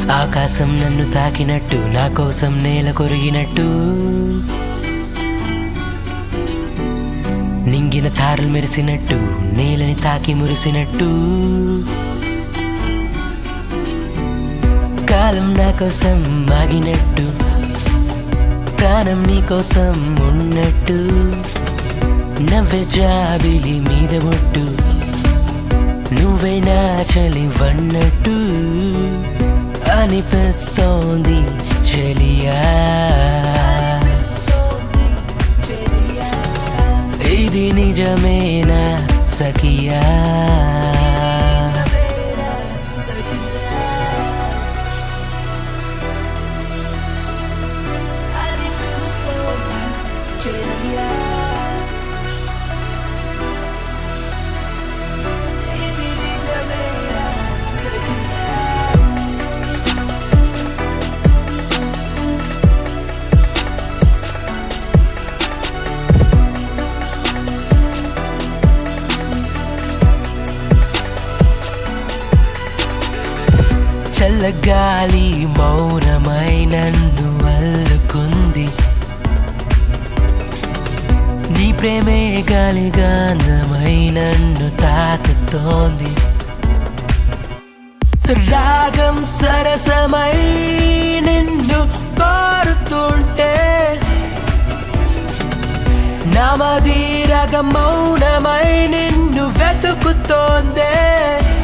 ఆకాశం నన్ను తాకినట్టు నా కోసం నేల కొరిగినట్టు నింగిన తారలు మెరిసినట్టు నేలని తాకి మురిసినట్టు కాలం నా కోసం ఆగినట్టు ప్రాణం నీ కోసం ఉన్నట్టు నవ్వే జాబిలి మీద ఒట్టు నువ్వే నా చలివన్నట్టు అనిపిస్తోంది చెలియా ఇది నిజమేనా సఖియా చల్లగాలి మౌనమై నన్ను అల్లుకుంది నీ ప్రేమే గాలి గాంధమై నన్ను తాకుతోంది రాగం సరసమై నిన్ను కోరుతుంటే నామది రగ మౌనమై నిన్ను వెతుకుతోందే